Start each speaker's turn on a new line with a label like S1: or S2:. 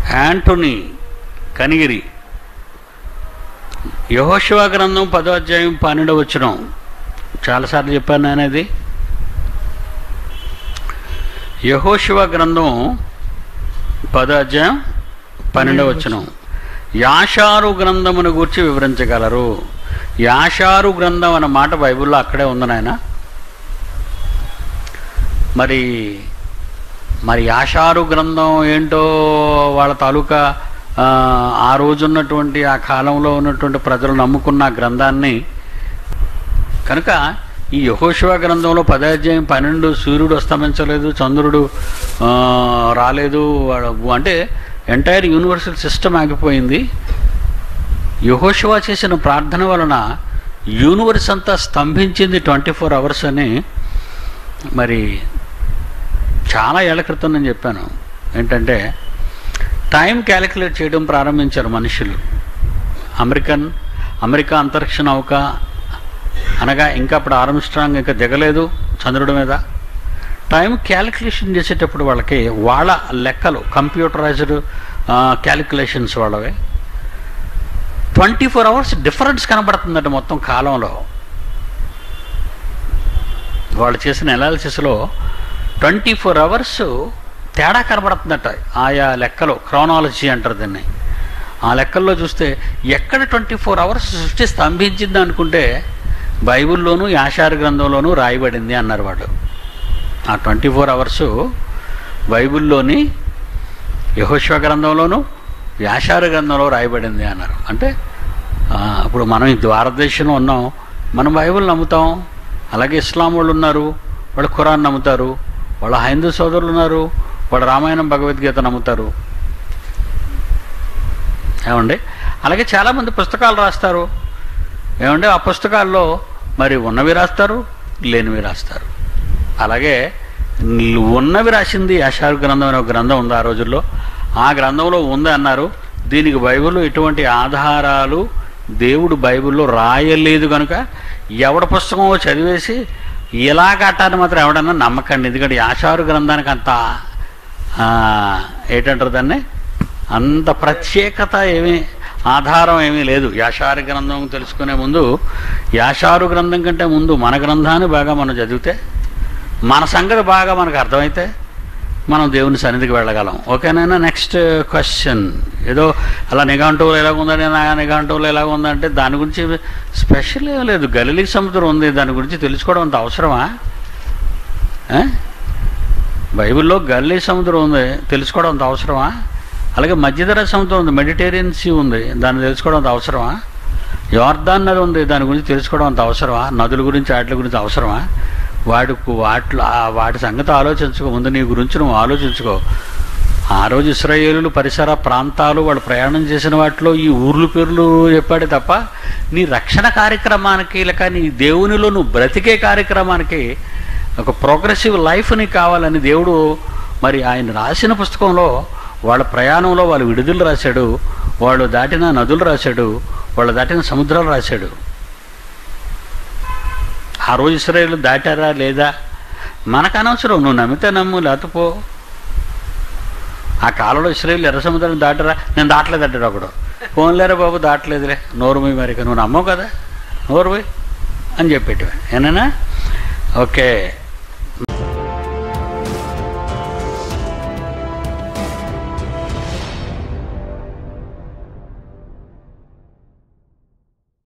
S1: Anthony Kanigiri యహోశివ గ్రంథం పదో అధ్యాయం పన్నెండవ వచ్చినం చాలాసార్లు చెప్పాను నేను అది యహోశివ గ్రంథం పదో అధ్యాయం పన్నెండవ వచ్చినం యాషారు గ్రంథమును గూర్చి వివరించగలరు యాషారు గ్రంథం అన్న మాట బైబిల్లో అక్కడే ఉంది నాయన మరి మరి యాషారు గ్రంథం ఏంటో వాళ్ళ తాలూకా ఆ, ఆ రోజు ఉన్నటువంటి ఆ కాలంలో ఉన్నటువంటి ప్రజలు నమ్ముకున్న ఆ గ్రంథాన్ని కనుక ఈ యహోశివ గ్రంథంలో పదాధ్యాయం పన్నెండు సూర్యుడు అస్తమించలేదు చంద్రుడు ఆ, రాలేదు వాడు- అంటే ఎంటైర్ యూనివర్సల్ సిస్టమ్ ఆగిపోయింది యహోశివ చేసిన ప్రార్థన వలన యూనివర్స్ అంతా స్తంభించింది ట్వంటీ ఫోర్ అవర్స్ అని మరి చాలా ఏళ్ల క్రితం నేను చెప్పాను ఏంటంటే టైం క్యాలిక్యులేట్ చేయడం ప్రారంభించారు మనుషులు అమెరికన్ అమెరికా అంతరిక్ష నౌక అనగా ఇంకా అప్పుడు ఆర్మ్స్ట్రాంగ్ ఇంకా దిగలేదు చంద్రుడి మీద టైం క్యాలిక్యులేషన్ చేసేటప్పుడు వాళ్ళకి వాళ్ళ లెక్కలు కంప్యూటరైజ్డ్ క్యాలిక్యులేషన్స్ వాళ్ళవి ట్వంటీ ఫోర్ అవర్స్ డిఫరెన్స్ కనబడుతుందంట మొత్తం కాలంలో వాళ్ళు చేసిన ఎనాలిసిస్లో ట్వంటీ ఫోర్ అవర్స్ తేడా కనబడుతుందట ఆయా లెక్కలో క్రానాలజీ అంటారు దీన్ని ఆ లెక్కల్లో చూస్తే ఎక్కడ ట్వంటీ ఫోర్ అవర్స్ సృష్టి స్తంభించింది అనుకుంటే బైబిల్లోనూ యాషారు గ్రంథంలోనూ రాయబడింది అన్నారు వాళ్ళు ఆ ట్వంటీ ఫోర్ అవర్సు బైబిల్లోని యహోశ్వ గ్రంథంలోనూ యాషారు గ్రంథంలో రాయబడింది అన్నారు అంటే ఆ, ఇప్పుడు మనం ఈ భారతదేశంలో ఉన్నాం మనం బైబిల్ నమ్ముతాం అలాగే ఇస్లాం వాళ్ళు ఉన్నారు వాళ్ళు ఖురాన్ నమ్ముతారు వాళ్ళ హైందూ సోదరులు ఉన్నారు వాళ్ళు రామాయణం భగవద్గీత నమ్ముతారు ఏమండి అలాగే చాలామంది పుస్తకాలు రాస్తారు ఏమండి ఆ పుస్తకాల్లో మరి ఉన్నవి రాస్తారు లేనివి రాస్తారు అలాగే ఉన్నవి రాసింది యశారు గ్రంథం అనే ఒక గ్రంథం ఉంది ఆ రోజుల్లో ఆ గ్రంథంలో ఉంది అన్నారు దీనికి బైబిల్లో ఎటువంటి ఆధారాలు దేవుడు బైబిల్లో రాయలేదు కనుక ఎవడ పుస్తకమో చదివేసి ఇలా కట్టాలని మాత్రం ఎవడన్నా నమ్మకండి ఎందుకంటే యాషారు గ్రంథానికి అంత ఆ, ఏంటంటారు దాన్ని అంత ప్రత్యేకత ఏమీ ఆధారం ఏమీ లేదు యాషారు గ్రంథం తెలుసుకునే ముందు యాషారు గ్రంథం కంటే ముందు మన గ్రంథాన్ని బాగా మనం చదివితే మన సంగతి బాగా మనకు అర్థమైతే మనం దేవుని సన్నిధికి వెళ్ళగలం ఓకేనైనా నెక్స్ట్ క్వశ్చన్ ఏదో అలా నిఘంటువులు ఎలాగ ఉందని నా నిఘంటువులు ఎలాగ ఉందంటే దాని గురించి స్పెషల్ ఏం లేదు గలిలీ సముద్రం ఉంది దాని గురించి తెలుసుకోవడం అంత అవసరమా ఆ? బైబిల్లో గల్లీ సముద్రం ఉంది తెలుసుకోవడం అంత అవసరమా అలాగే మధ్యధర సముద్రం ఉంది మెడిటేరియన్ సీ ఉంది దాన్ని తెలుసుకోవడం అంత అవసరమా యోర్దాన్ నది ఉంది దాని గురించి తెలుసుకోవడం అంత అవసరమా నదుల గురించి వాటి గురించి అవసరమా వాడికి వాటిలో ఆ- వాటి సంగతి ఆలోచించుకో ముందు నీ గురించి నువ్వు ఆలోచించుకో ఆ రోజు ఇస్రాయేలులు పరిసర ప్రాంతాలు వాళ్ళు ప్రయాణం చేసిన వాటిలో ఈ ఊర్లు పేర్లు చెప్పాడే తప్ప నీ రక్షణ కార్యక్రమానికి లేక నీ దేవునిలో నువ్వు బ్రతికే కార్యక్రమానికి ఒక ప్రోగ్రెసివ్ లైఫ్ నీకు కావాలని దేవుడు మరి ఆయన రాసిన పుస్తకంలో వాళ్ళ ప్రయాణంలో వాళ్ళు విడుదల రాశాడు వాళ్ళు దాటిన నదులు రాశాడు వాళ్ళు దాటిన సముద్రాలు రాశాడు ఆ రోజు ఇస్రాయేల్ దాటారా లేదా మనకు అనవసరం నువ్వు నమ్మితే నమ్ము లేకపోతే పో ఆ కాలంలో ఇస్రాయేల్ ఎర్ర సముద్రం దాటరా నేను దాటలేదు అంటాడు ఒకడు ఫోన్లేరా బాబు దాటలేదులే నోరు పోయి మరి నువ్వు నమ్మవు కదా నోరు పోయి అని చెప్పేటివా ఏనా ఓకే